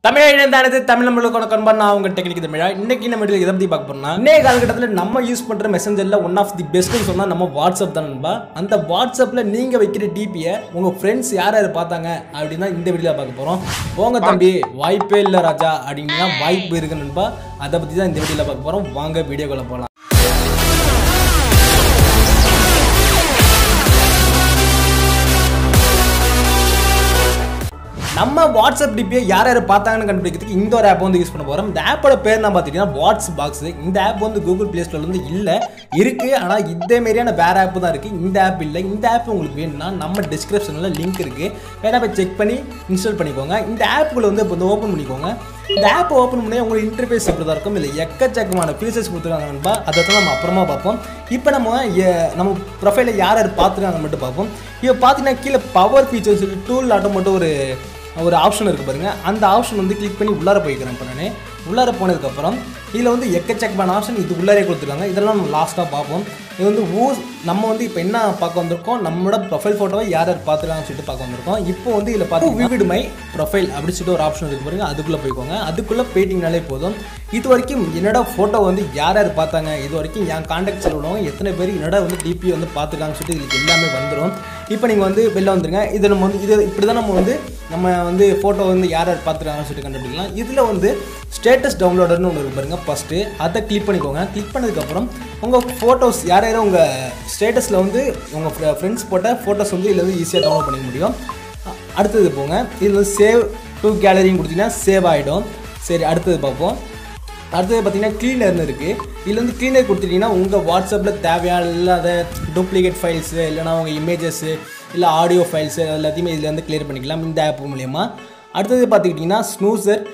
தமிழ் இணைந்தானது தமிழ் நம்மளுக்கு கொண்டு நான் உங்க டெக்னிக் தமிழா இன்னைக்கு நம்ம இதில் எதை பற்றி பார்க்க போறோம்னா இன்னைய காலகட்டத்தில் நம்ம யூஸ் பண்ற மெசஞ்சர்ல ஒன் ஆஃப் தி பெஸ்ட்னு சொன்னா நம்ம வாட்ஸ்அப் தான் நண்பா அந்த வாட்ஸ்அப்ல நீங்க வைக்கிற டிபியை உங்க ஃப்ரெண்ட்ஸ் யார் யார் பார்த்தாங்க அப்படின்னா இந்த வீடியோல பார்க்க போறோம் போங்க தம்பி வாய்ப்பே இல்லை ராஜா அப்படின்னா வாய்ப்பு இருக்கு நண்பா அதை பத்தி தான் இந்த வீடியோல பார்க்க போறோம் வாங்க வீடியோக்குள்ள போகலாம் நம்ம வாட்ஸ்அப் டிபியை யார் யார் பார்த்தாங்கன்னு கண்டுபிடிக்கிறதுக்கு இந்த ஒரு ஆப் வந்து யூஸ் பண்ண போகிறோம் இந்த ஆப்போட பேர் நான் பார்த்தீங்கன்னா வாட்ஸ் பாக்ஸ் இந்த ஆப் வந்து கூகுள் ப்ளே ஸ்டோர்ல வந்து இல்லை இருக்குது ஆனால் இதே மாதிரியான வேற ஆப் தான் இருக்குது இந்த ஆப் இல்லை இந்த ஆப் உங்களுக்கு வேணும்னா நம்ம டிஸ்கிரிப்ஷனில் லிங்க் இருக்குது வேணா போய் செக் பண்ணி இன்ஸ்டால் பண்ணிக்கோங்க இந்த ஆப்புக்குள்ள வந்து இப்போ வந்து ஓப்பன் பண்ணிக்கோங்க இந்த ஆப் ஓப்பன் பண்ணி உங்களுக்கு இன்டர்ஃபேஸ் இப்படி தான் இருக்கும் இல்லை எக்கச்சக்கமான ஃபீச்சர்ஸ் கொடுத்துருக்காங்க நண்பா அதை தான் நம்ம அப்புறமா பார்ப்போம் இப்போ நம்ம எ- நம்ம ப்ரொஃபைலில் யார் யார் பார்த்துருக்காங்க மட்டும் பார்ப்போம் இப்போ பார்த்தீங்கன்னா கீழே பவர் ஃபீச்சர்ஸ் டூல் ஆட்டம் மட்டும் ஒரு ஒரு ஆப்ஷன் இருக்குது பாருங்க அந்த ஆப்ஷன் வந்து கிளிக் பண்ணி உள்ளார போய்க்கிறேன் இப்போ நான் உள்ளார போனதுக்கப்புறம் இதில் வந்து எக்கச்சக்கமான ஆப்ஷன் இது உள்ளாரே கொடுத்துருக்காங்க இதெல்லாம் நம்ம லாஸ்ட்டாக பார்ப்போம் இது வந்து ஊ நம்ம வந்து இப்போ என்ன பார்க்க வந்திருக்கோம் நம்மளோட ப்ரொஃபைல் ஃபோட்டோவை யார் யார் பார்த்துருக்காங்கன்னு சொல்லிட்டு பார்க்க வந்திருக்கோம் இப்போ வந்து இதில் பார்த்து விவிடு மை ப்ரொஃபைல் அப்படி சொல்லிட்டு ஒரு ஆப்ஷன் இருக்குது பாருங்க அதுக்குள்ளே போய்க்கோங்க அதுக்குள்ளே போயிட்டீங்கனாலே போதும் இது வரைக்கும் என்னோட ஃபோட்டோ வந்து யார் யார் பார்த்தாங்க இது வரைக்கும் என் காண்டாக்ட்ஸில் உள்ளவங்க எத்தனை பேர் என்னோட வந்து டிபி வந்து பார்த்துருக்காங்கன்னு சொல்லிட்டு இதுக்கு எல்லாமே வந்துடும் இப்போ நீங்கள் வந்து வெளில வந்துருங்க இது நம்ம வந்து இது இப்படி தான் நம்ம வந்து நம்ம வந்து ஃபோட்டோ வந்து யார் யார் பார்த்துருக்காங்கன்னு சொல்லிட்டு கண்டுபிடிக்கலாம் இதில் வந்து ஸ்டேட்டஸ் டவுன்லோடர்னு ஒன்று இருக்கு பாருங்க ஃபஸ்ட்டு அதை கிளிக் பண்ணிக்கோங்க கிளிக் பண்ணதுக்கப்புறம் உங்கள் ஃபோட்டோஸ் யார் யாரும் உங்கள் ஸ்டேட்டஸில் வந்து உங்கள் ஃப்ரெண்ட்ஸ் போட்ட ஃபோட்டோஸ் வந்து இதில் வந்து ஈஸியாக டவுன்லோட் பண்ணிக்க முடியும் அ- அடுத்தது போங்க இதில் வந்து சேவ் டு கேலரின்னு கொடுத்தீங்கன்னா சேவ் ஆகிடும் சரி அடுத்தது பார்ப்போம் அடுத்தது பார்த்தீங்கன்னா க்ளீனர்னு இருக்குது இதில் வந்து க்ளீனர் கொடுத்துட்டீங்கன்னா உங்கள் வாட்ஸ்அப்பில் தேவையான இல்லாத டூப்ளிகேட் ஃபைல்ஸு இல்லைனா உங்கள் இமேஜஸ்ஸு இல்லை ஆடியோ ஃபைல்ஸு எல்லாத்தையுமே இதில் வந்து கிளியர் பண்ணிக்கலாம் இந்த ஆப் மூலயமா அடுத்தது பார்த்துக்கிட்டிங்கன்னா ஸ்னூசர்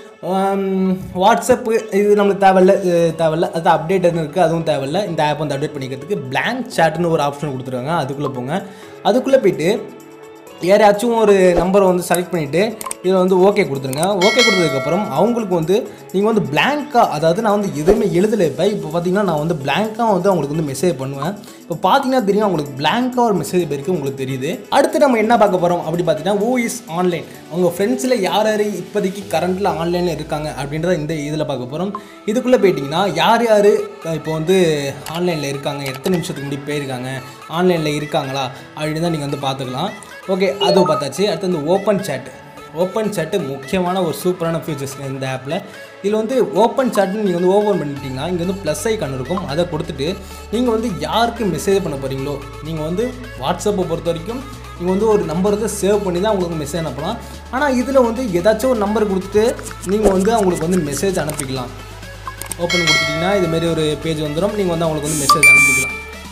வாட்ஸ்அப்பு இது நம்மளுக்கு தேவையில்ல இது தேவையில்ல அது அப்டேட் இருக்குது அதுவும் தேவையில்ல இந்த ஆப் வந்து அப்டேட் பண்ணிக்கிறதுக்கு blank chatனு ஒரு ஆப்ஷன் கொடுத்துருக்காங்க அதுக்குள்ளே போங்க அதுக்குள்ளே போயிட்டு யாரையாச்சும் ஒரு நம்பரை வந்து செலக்ட் பண்ணிவிட்டு இதில் வந்து ஓகே கொடுத்துருங்க ஓகே கொடுத்ததுக்கப்புறம் அவங்களுக்கு வந்து நீங்கள் வந்து blank-ஆ அதாவது நான் வந்து எதுவுமே எழுதலை இப்போ இப்போ பார்த்தீங்கன்னா நான் வந்து blank-ஆ வந்து அவங்களுக்கு வந்து மெசேஜ் பண்ணுவேன் இப்போ பார்த்தீங்கன்னா தெரியும் அவங்களுக்கு blank-ஆ ஒரு மெசேஜ் போயிருக்கு உங்களுக்கு தெரியுது அடுத்து நம்ம என்ன பார்க்க போகிறோம் அப்படி பார்த்தீங்கன்னா who இஸ் ஆன்லைன் உங்கள் ஃப்ரெண்ட்ஸில் யார் யார் இப்போதைக்கு கரண்ட்டில் ஆன்லைனில் இருக்காங்க அப்படின்றத இந்த இதில் பார்க்க போகிறோம் இதுக்குள்ளே போயிட்டிங்கன்னா யார் யார் இப்போ வந்து ஆன்லைனில் இருக்காங்க எத்தனை நிமிஷத்துக்கு முன்னாடி போயிருக்காங்க ஆன்லைனில் இருக்காங்களா அப்படின்னு தான் நீங்கள் வந்து பார்த்துக்கலாம் ஓகே அதுவும் பார்த்தாச்சு அடுத்து வந்து ஓப்பன் சேட் ஓப்பன் சேட்டு முக்கியமான ஒரு சூப்பரான ஃபீச்சர்ஸ் இந்த ஆப்பில் இதில் வந்து ஓப்பன் சேட்னு நீங்கள் வந்து ஓப்பன் பண்ணிட்டீங்கன்னா இங்கே வந்து ப்ளஸ் ஐக்கான் இருக்கும் அதை கொடுத்துட்டு நீங்கள் வந்து யாருக்கு மெசேஜ் பண்ண போகிறீங்களோ நீங்கள் வந்து வாட்ஸ்அப்பை பொறுத்த வரைக்கும் நீங்கள் வந்து ஒரு நம்பர் வந்து சேவ் பண்ணி தான் உங்களுக்கு மெசேஜ் அனுப்பலாம் ஆனால் இதில் வந்து ஏதாச்சும் ஒரு நம்பர் கொடுத்துட்டு நீங்கள் வந்து அவங்களுக்கு வந்து மெசேஜ் அனுப்பிக்கலாம் ஓப்பன் கொடுத்துட்டிங்கன்னா இதுமாரி ஒரு பேஜ் வந்துடும் நீங்கள் வந்து அவங்களுக்கு வந்து மெசேஜ் அனுப்பிக்கலாம்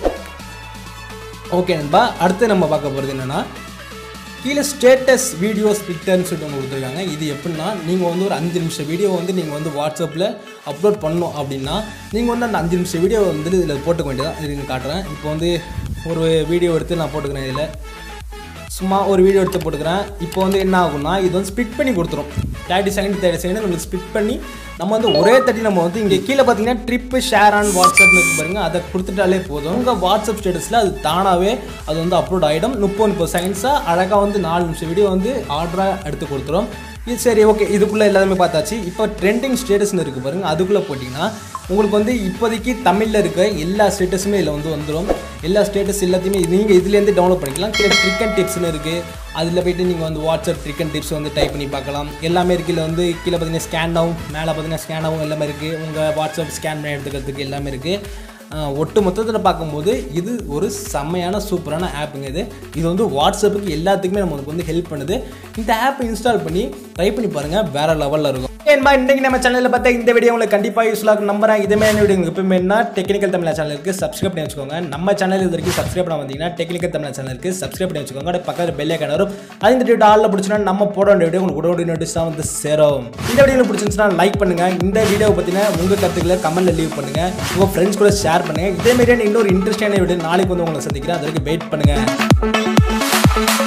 ஓகே நண்பா அடுத்து நம்ம பார்க்க போகிறது என்னென்னா கீழே ஸ்டேட்டஸ் வீடியோஸ் பிக்டர்னு சொல்லிட்டு ஒன்று கொடுத்துருக்காங்க இது எப்படின்னா நீங்கள் வந்து ஒரு அஞ்சு நிமிஷம் வீடியோ வந்து நீங்கள் வந்து வாட்ஸ்அப்பில் அப்லோட் பண்ணணும் அப்படின்னா நீங்கள் வந்து அந்த அஞ்சு நிமிஷம் வீடியோ வந்து இதில் போட்டுக்க வேண்டியதான் இதுங்க காட்டுறேன் இப்போ வந்து ஒரு வீடியோ எடுத்து நான் போட்டுக்கிறேன் இதில் சும்மா ஒரு வீடியோ எடுத்து போட்டுக்கிறேன் இப்போ வந்து என்ன ஆகும்னா இது வந்து ஸ்பிட் பண்ணி கொடுத்துரும் தேர்ட்டி செகண்ட் தேர்ட்டி செகண்ட் நம்மளுக்கு ஸ்பிட் பண்ணி நம்ம வந்து ஒரே தட்டி நம்ம வந்து இங்கே கீழே பார்த்தீங்கன்னா ட்ரிப்பு ஷேர் ஆன் வாட்ஸ்அப்னு இருக்கு பாருங்க அதை கொடுத்துட்டாலே போதும் உங்கள் வாட்ஸ்அப் ஸ்டேட்டஸில் அது தானாகவே அது வந்து அப்லோட் ஆகிடும் முப்பது முப்பது செகண்ட்ஸாக அழகாக வந்து நாலு நிமிஷம் வீடியோ வந்து ஆர்டராக எடுத்து கொடுத்துரும் இது சரி ஓகே இதுக்குள்ளே எல்லாமே பார்த்தாச்சு இப்போ ட்ரெண்டிங் ஸ்டேட்டஸ்னு இருக்குது பாருங்க அதுக்குள்ளே போட்டிங்கன்னா உங்களுக்கு வந்து இப்போதைக்கு தமிழில் இருக்க எல்லா ஸ்டேட்டஸுமே இதில் வந்து வந்துடும் எல்லா ஸ்டேட்டஸ் எல்லாத்தையுமே நீங்கள் இதுலேருந்து டவுன்லோட் பண்ணிக்கலாம் கீழே ட்ரிக் அண்ட் டிப்ஸ்னு இருக்குது அதில் போயிட்டு நீங்கள் வந்து வாட்ஸ்அப் ட்ரிக் அண்ட் டிப்ஸ் வந்து டைப் பண்ணி பார்க்கலாம் எல்லாமே இருக்குது இதில் வந்து கீழே பார்த்தீங்கன்னா ஸ்கேன் ஆகும் மேலே பார்த்தீங்கன்னா ஸ்கேன் ஆகும் எல்லாமே இருக்குது உங்கள் வாட்ஸ்அப் ஸ்கேன் பண்ணி எடுத்துக்கிறதுக்கு எல்லாமே இருக்குது ஆஹ் ஒட்டு மொத்தத்தில் பார்க்கும்போது இது ஒரு செம்மையான சூப்பரான ஆப்புங்க இது இது வந்து வாட்ஸ்அப்புக்கு எல்லாத்துக்குமே நமக்கு வந்து ஹெல்ப் பண்ணுது இந்த ஆப் இன்ஸ்டால் பண்ணி ட்ரை பண்ணி பாருங்கள் வேற லெவலில் இருக்கும் ஏன்பா இன்றைக்கி நம்ம சேனலில் பார்த்தா இந்த வீடியோ உங்களுக்கு கண்டிப்பாக யூஸ்ஃபுல்லாக இருக்கும் நம்புறேன் இதே வீடியோ உங்களுக்கு எப்பவுமே என்ன டெக்னிக்கல் தமிழ் சேனலுக்கு சப்ஸ்கிரைப் பண்ணி வச்சுக்கோங்க நம்ம சேனல் இது வரைக்கும் சப்ஸ்கிரைப் பண்ண வந்தீங்கன்னா டெக்னிக்கல் தமிழ் சேனலுக்கு சப்ஸ்கிரைப் பண்ணி வச்சுக்கோங்க அப்படியே பக்கத்தில் பெல்லே வரும் அது இந்த வீடியோ ஆளில் பிடிச்சினா நம்ம போட வேண்டிய வீடியோ உங்களுக்கு உடனடி நோட்டீஸ் தான் வந்து சேரும் இந்த வீடியோ பிடிச்சிருந்துச்சுன்னா லைக் பண்ணுங்க இந்த வீடியோ பற்றின உங்கள் கருத்துக்களை கமெண்ட்ல லீவ் பண்ணுங்க உங்கள் ஃப்ரெண்ட்ஸ் கூட ஷேர் பண்ணுங்க இதே மாதிரியான இன்னொரு இன்ட்ரெஸ்டான வீடியோ நாளைக்கு வந்து உங்களை சந்திக்கிறேன் அது வரைக்கும் வெயிட் பண்ணுங்க